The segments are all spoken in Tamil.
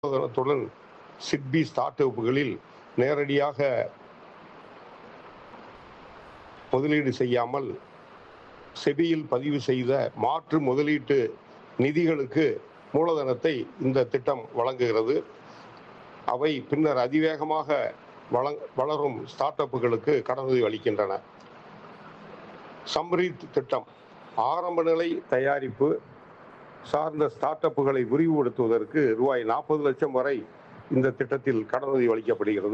மூலதனத்துடன் சிட்பி ஸ்டார்ட் அப்புகளில் நேரடியாக முதலீடு செய்யாமல் செபியில் பதிவு செய்த மாற்று முதலீட்டு நிதிகளுக்கு மூலதனத்தை இந்த திட்டம் வழங்குகிறது அவை பின்னர் அதிவேகமாக வளங் வளரும் ஸ்டார்ட் அப்புகளுக்கு கடனுதவி அளிக்கின்றன சம்ரீத் திட்டம் ஆரம்ப நிலை தயாரிப்பு சார்ந்த ஸ்டார்ட் அப்புகளை விரிவுபடுத்துவதற்கு ரூபாய் நாற்பது லட்சம் வரை இந்த திட்டத்தில் கடனுதவி அளிக்கப்படுகிறது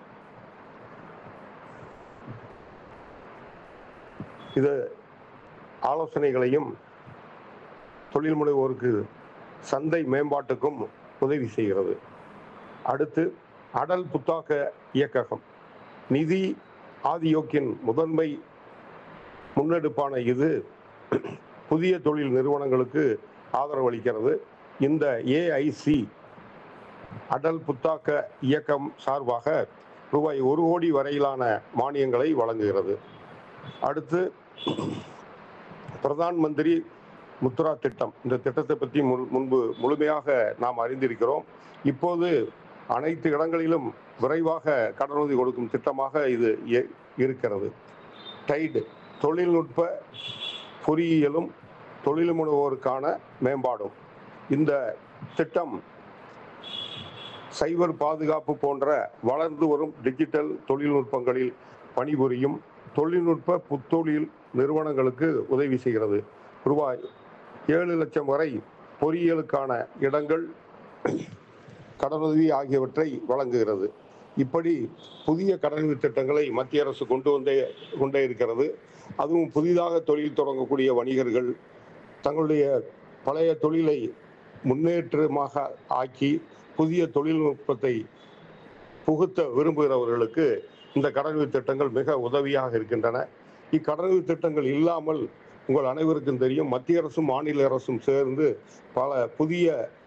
இது ஆலோசனைகளையும் தொழில் முனைவோருக்கு சந்தை மேம்பாட்டுக்கும் உதவி செய்கிறது அடுத்து அடல் புத்தாக்க இயக்ககம் நிதி ஆதியோக்கின் முதன்மை முன்னெடுப்பான இது புதிய தொழில் நிறுவனங்களுக்கு ஆதரவு அளிக்கிறது இந்த ஏஐசி அடல் புத்தாக்க இயக்கம் சார்பாக ரூபாய் ஒரு கோடி வரையிலான மானியங்களை வழங்குகிறது அடுத்து பிரதான் மந்திரி முத்ரா திட்டம் இந்த திட்டத்தை பற்றி முன் முன்பு முழுமையாக நாம் அறிந்திருக்கிறோம் இப்போது அனைத்து இடங்களிலும் விரைவாக கடனுதவி கொடுக்கும் திட்டமாக இது இ- இருக்கிறது டைடு தொழில்நுட்ப பொறியியலும் தொழில் முனைவோருக்கான மேம்பாடும் இந்த திட்டம் சைபர் பாதுகாப்பு போன்ற வளர்ந்து வரும் டிஜிட்டல் தொழில்நுட்பங்களில் பணிபுரியும் தொழில்நுட்ப புத்தொழில் நிறுவனங்களுக்கு உதவி செய்கிறது ரூபாய் ஏழு லட்சம் வரை பொறியியலுக்கான இடங்கள் கடனுதவி ஆகியவற்றை வழங்குகிறது இப்படி புதிய கடனுதவி திட்டங்களை மத்திய அரசு கொண்டு வந்தே கொண்டே இருக்கிறது அதுவும் புதிதாக தொழில் தொடங்கக்கூடிய வணிகர்கள் தங்களுடைய பழைய தொழிலை முன்னேற்றமாக ஆக்கி புதிய தொழில்நுட்பத்தை புகுத்த விரும்புகிறவர்களுக்கு இந்த கடனுதவி திட்டங்கள் மிக உதவியாக இருக்கின்றன இக்கடனுதவி திட்டங்கள் இல்லாமல் உங்கள் அனைவருக்கும் தெரியும் மத்திய அரசும் மாநில அரசும் சேர்ந்து பல புதிய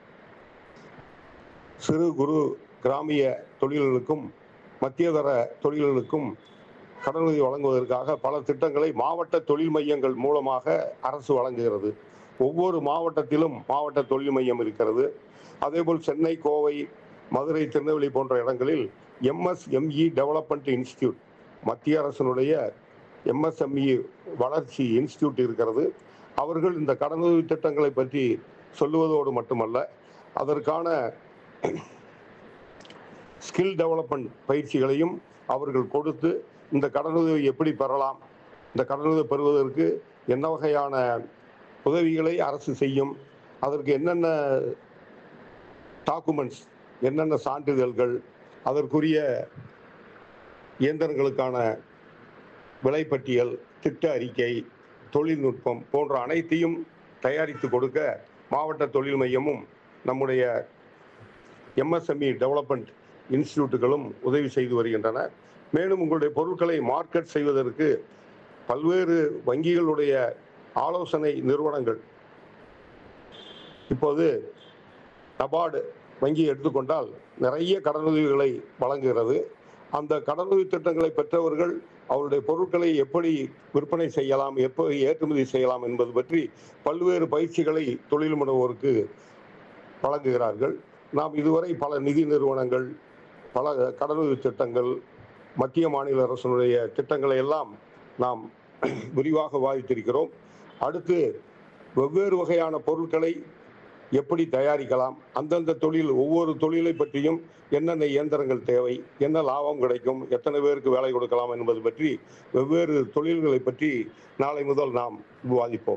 சிறு குறு கிராமிய தொழில்களுக்கும் மத்தியதர தொழில்களுக்கும் கடனுதவி வழங்குவதற்காக பல திட்டங்களை மாவட்ட தொழில் மையங்கள் மூலமாக அரசு வழங்குகிறது ஒவ்வொரு மாவட்டத்திலும் மாவட்ட தொழில் மையம் இருக்கிறது அதேபோல் சென்னை கோவை மதுரை திருநெல்வேலி போன்ற இடங்களில் எம்எஸ்எம்இ டெவலப்மெண்ட் இன்ஸ்டியூட் மத்திய அரசினுடைய எம்எஸ்எம்இ வளர்ச்சி இன்ஸ்டியூட் இருக்கிறது அவர்கள் இந்த கடனுதவி திட்டங்களை பற்றி சொல்லுவதோடு மட்டுமல்ல அதற்கான ஸ்கில் டெவலப்மெண்ட் பயிற்சிகளையும் அவர்கள் கொடுத்து இந்த கடனுதவி எப்படி பெறலாம் இந்த கடனுதவி பெறுவதற்கு என்ன வகையான உதவிகளை அரசு செய்யும் அதற்கு என்னென்ன டாக்குமெண்ட்ஸ் என்னென்ன சான்றிதழ்கள் அதற்குரிய இயந்திரங்களுக்கான விலைப்பட்டியல் திட்ட அறிக்கை தொழில்நுட்பம் போன்ற அனைத்தையும் தயாரித்து கொடுக்க மாவட்ட தொழில் மையமும் நம்முடைய எம்எஸ்எம்இ டெவலப்மெண்ட் இன்ஸ்டிடியூட்டுகளும் உதவி செய்து வருகின்றன மேலும் உங்களுடைய பொருட்களை மார்க்கெட் செய்வதற்கு பல்வேறு வங்கிகளுடைய ஆலோசனை நிறுவனங்கள் இப்போது நபார்டு வங்கி எடுத்துக்கொண்டால் நிறைய கடனுதவிகளை வழங்குகிறது அந்த கடனுதவி திட்டங்களை பெற்றவர்கள் அவருடைய பொருட்களை எப்படி விற்பனை செய்யலாம் எப்படி ஏற்றுமதி செய்யலாம் என்பது பற்றி பல்வேறு பயிற்சிகளை தொழில் முனைவோருக்கு வழங்குகிறார்கள் நாம் இதுவரை பல நிதி நிறுவனங்கள் பல கடனுதவி திட்டங்கள் மத்திய மாநில அரசினுடைய திட்டங்களை எல்லாம் நாம் விரிவாக வாதித்திருக்கிறோம் அடுத்து வெவ்வேறு வகையான பொருட்களை எப்படி தயாரிக்கலாம் அந்தந்த தொழில் ஒவ்வொரு தொழிலை பற்றியும் என்னென்ன இயந்திரங்கள் தேவை என்ன லாபம் கிடைக்கும் எத்தனை பேருக்கு வேலை கொடுக்கலாம் என்பது பற்றி வெவ்வேறு தொழில்களை பற்றி நாளை முதல் நாம் விவாதிப்போம்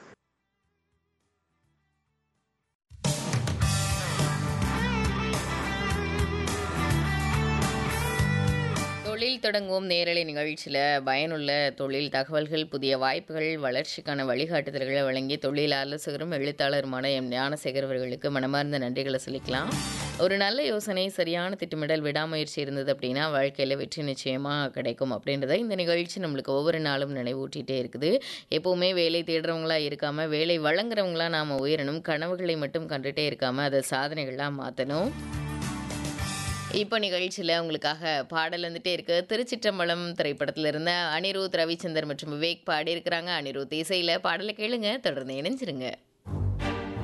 தொழில் தொடங்குவோம் நேரலை நிகழ்ச்சியில் பயனுள்ள தொழில் தகவல்கள் புதிய வாய்ப்புகள் வளர்ச்சிக்கான வழிகாட்டுதல்களை வழங்கி தொழில் ஆலோசகரும் எழுத்தாளருமான எம் ஞானசேகர் அவர்களுக்கு மனமார்ந்த நன்றிகளை சொல்லிக்கலாம் ஒரு நல்ல யோசனை சரியான திட்டமிடல் விடாமுயற்சி இருந்தது அப்படின்னா வாழ்க்கையில் வெற்றி நிச்சயமாக கிடைக்கும் அப்படின்றத இந்த நிகழ்ச்சி நம்மளுக்கு ஒவ்வொரு நாளும் நினைவூட்டிகிட்டே இருக்குது எப்போவுமே வேலை தேடுறவங்களா இருக்காம வேலை வழங்குறவங்களா நாம் உயரணும் கனவுகளை மட்டும் கண்டுட்டே இருக்காம அதை சாதனைகளாக மாற்றணும் இப்போ நிகழ்ச்சியில் உங்களுக்காக பாடல் வந்துட்டே இருக்கு திருச்சிற்றம்பலம் திரைப்படத்தில் இருந்த அனிருத் ரவிச்சந்தர் மற்றும் விவேக் பாடியிருக்கிறாங்க அனிருத் இசையில் பாடலை கேளுங்க தொடர்ந்து இணைஞ்சிருங்க